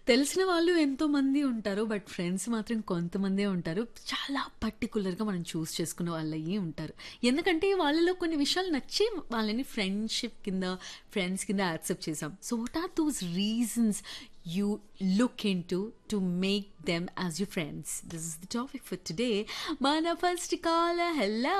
తెలిసిన వాళ్ళు ఎంతోమంది ఉంటారు. బట్ ఫ్రెండ్స్ మాత్రం కొంతమందే ఉంటారు. చాలా పర్టిక్యులర్‌గా మనం చూజ్ చేసుకున్న వాళ్ళయ్యే ఉంటారు. ఎందుకంటే వాళ్ళలో కొన్ని విషయాలు నచ్చి వాళ్ళని ఫ్రెండ్‌షిప్ కింద, ఫ్రెండ్స్ కింద యాక్సెప్ట్ చేసాం. So what are those reasons you look into to make them as your friends? This is the topic for today. మన ఫస్ట్ కాలర్ హలో!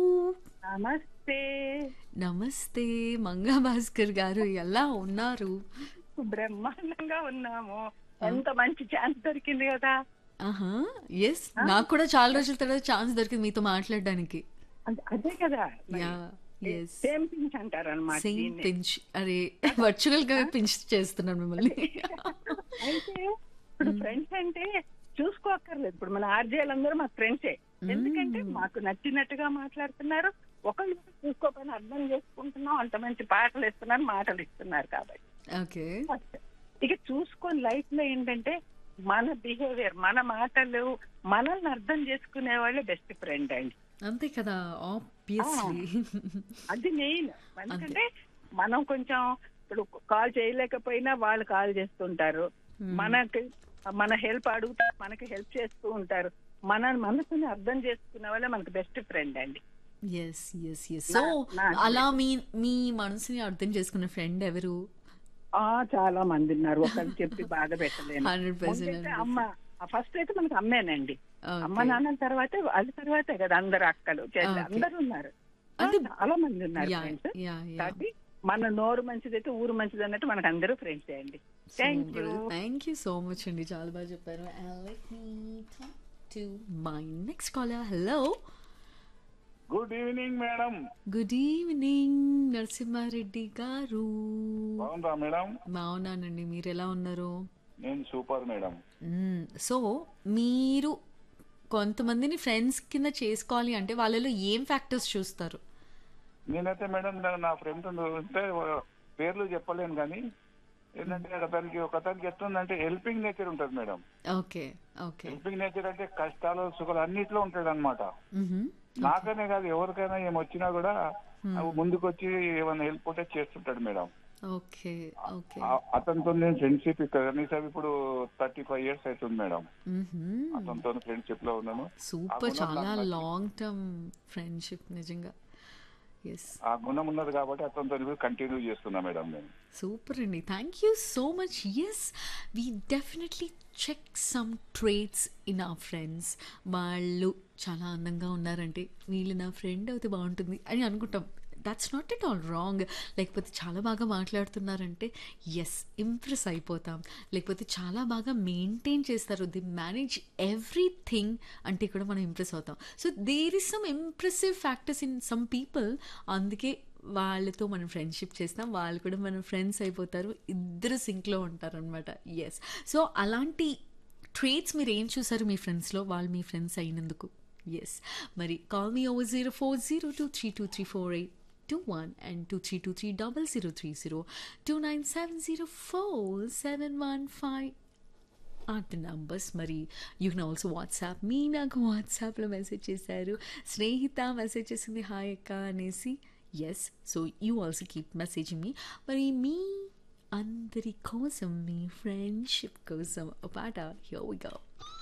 నమస్తే నమస్తే మంగా భాస్కర్ గారు ఎలా ఉన్నారు? బ్రహ్మాండంగా ఉన్నాము ఎంత మంచి ఛాన్స్ దొరికింది కదా ఆహా! యెస్. నాకు కూడా చాలా రోజుల తర్వాత ఛాన్స్ దొరికింది మీతో మాట్లాడడానికి. అంత- అదే కదా యాహ్! యెస్. సేమ్ పించ్ అంటారు అనమాట సేమ్ పించ్. అరే వర్చువల్‌గా పించ్ చేస్తున్నాను మిమ్మల్ని. అయితే ఇప్పుడు ఫ్రెండ్స్ అంటే చూసుకోక్కర్లేదు ఇప్పుడు మన ఆర్జేలందరూ మా ఫ్రెండ్సే ఎందుకంటే మాకు నచ్చినట్టుగా మాట్లాడుతున్నారు ఒకళ్ళు చూసుకోకపోయినా అర్థం చేసుకుంటున్నాం అంత మంచి పాటలు ఇస్తున్నారు మాటలు ఇస్తున్నారు కాబట్టి ఓకే. ఇక చూసుకొని లైఫ్ లో ఏంటంటే మన బిహేవియర్ మన మాటలు మనల్ని అర్థం చేసుకునే వాళ్ళే బెస్ట్ ఫ్రెండ్ అండి అంతే కదా ఆబ్వియస్లీ. అది మెయిన్ ఎందుకంటే మనం కొంచెం ఇప్పుడు కాల్ చేయలేకపోయినా వాళ్ళు కాల్ చేస్తుంటారు మనకి మన హెల్ప్ అడుగుతా మనకి హెల్ప్ చేస్తూ ఉంటారు మన మనసుని అర్థం చేసుకునే వాళ్ళే మనకి బెస్ట్ ఫ్రెండ్ అండి యెస్. యెస్. యెస్. సో నా- అలా మీ మీ మనసుని అర్థం చేసుకున్న ఫ్రెండ్ ఎవరు? ఆ చాలా మంది ఉన్నారు ఒకళ్ళు చెప్పి బాధ పెట్టలేను 100% ముందైతే అమ్మ ఫస్ట్ అయితే మనకి అమ్మేనండి అమ్మ ఓకే. నాన్న తర్వాత వాళ్ళ తర్వాతే కదా అందరు అక్కలు చెల్లి Okay. అందరూ ఉన్నారు అంటే- చాలా మంది ఉన్నారు యా ఫ్రెండ్స్ యా యా. కాబట్టి మన నోరు మంచిదైతే ఊరు మంచిది అన్నట్టు మనకు అందరూ ఫ్రెండ్స్ అండి thank you thank you so much అండి చాలా బాగా చెప్పారు let me talk to my next caller hello good evening madam good evening Narasimha Reddy గారు బాగుందా మేడం బాగున్నానండి మీరు ఎలా ఉన్నారు నేను సూపర్ మేడం మ్మ్. సో మీరు కొంతమందిని ఫ్రెండ్స్ కింద చేసుకోవాలి అంటే వాళ్ళలో ఏం ఫ్యాక్టర్స్ చూస్తారు నేనైతే మేడం నా- నా ఫ్రెండ్ ఉంటే పేర్లు చెప్పలేను కానీ ఏంటంటే అతనికి ఒక అతనికి ఎట్లుందంటే హెల్పింగ్ నేచర్ ఉంటుంది madam okay okay helping nature అంటే కష్టాలు సుఖాలు అన్నిట్లో ఉంటాడు అనమాట మ్హూ. నాకనే కాదు ఎవరికైనా ఏమొచ్చినా కూడా ముందుకు వచ్చి ఏమైనా హెల్ప్ ఉంటే చేస్తుంటాడు మేడం ఓకే ఓకే ఆ- అతనితో నేను ఫ్రెండ్షిప్ ఇక్కడ కనీసం ఇప్పుడు థర్టీ ఫైవ్ ఇయర్స్ అవుతుంది మేడం మ్హూ. అతనితో ఫ్రెండ్షిప్ లో ఉన్నాను సూపర్ గుణం చాలా నాకు నచ్చింది. లాంగ్ టర్మ్ ఫ్రెండ్షిప్ నిజంగా ఎస్ ఆ గుణం ఉన్నది కాబట్టి అతనితో కంటిన్యూ చేస్తున్నా మేడం నేను సూపర్ అండి thank you so much yes we definitely check some traits in ఆ ఫ్రెండ్స్ వాళ్ళు చాలా అందంగా ఉన్నారంటే వీళ్ళు నా ఫ్రెండ్ అయితే బాగుంటుంది అని అనుకుంటాం that's not at all wrong లేకపోతే చాలా బాగా మాట్లాడుతున్నారంటే ఎస్ ఇంప్రెస్ అయిపోతాం లేకపోతే చాలా బాగా మెయింటైన్ చేస్తారు ది మేనేజ్ ఎవ్రీథింగ్ అంటే కూడా మనం ఇంప్రెస్ అవుతాం so there is some impressive factors in some people అందుకే వాళ్ళతో మనం ఫ్రెండ్షిప్ చేస్తాం వాళ్ళు కూడా మన ఫ్రెండ్స్ అయిపోతారు ఇద్దరు సింక్లో ఉంటారనమాట ఎస్ సో అలాంటి ట్రేట్స్ మీరు ఏం చూసారు మీ ఫ్రెండ్స్లో వాళ్ళు మీ ఫ్రెండ్స్ అయినందుకు ఎస్ మరి call me over zero four zero two three two three four eight two one and two three two three double zero three zero two nine seven zero four seven one five are the numbers మరి you can also WhatsApp me నాకు వాట్సాప్లో message చేశారు Snehitha message చేసింది hi అక్క అనేసి yes so you also keep messaging me మరి మీ అందరి కోసం మీ ఫ్రెండ్షిప్ కోసం ఒక పాట హియర్ వి గో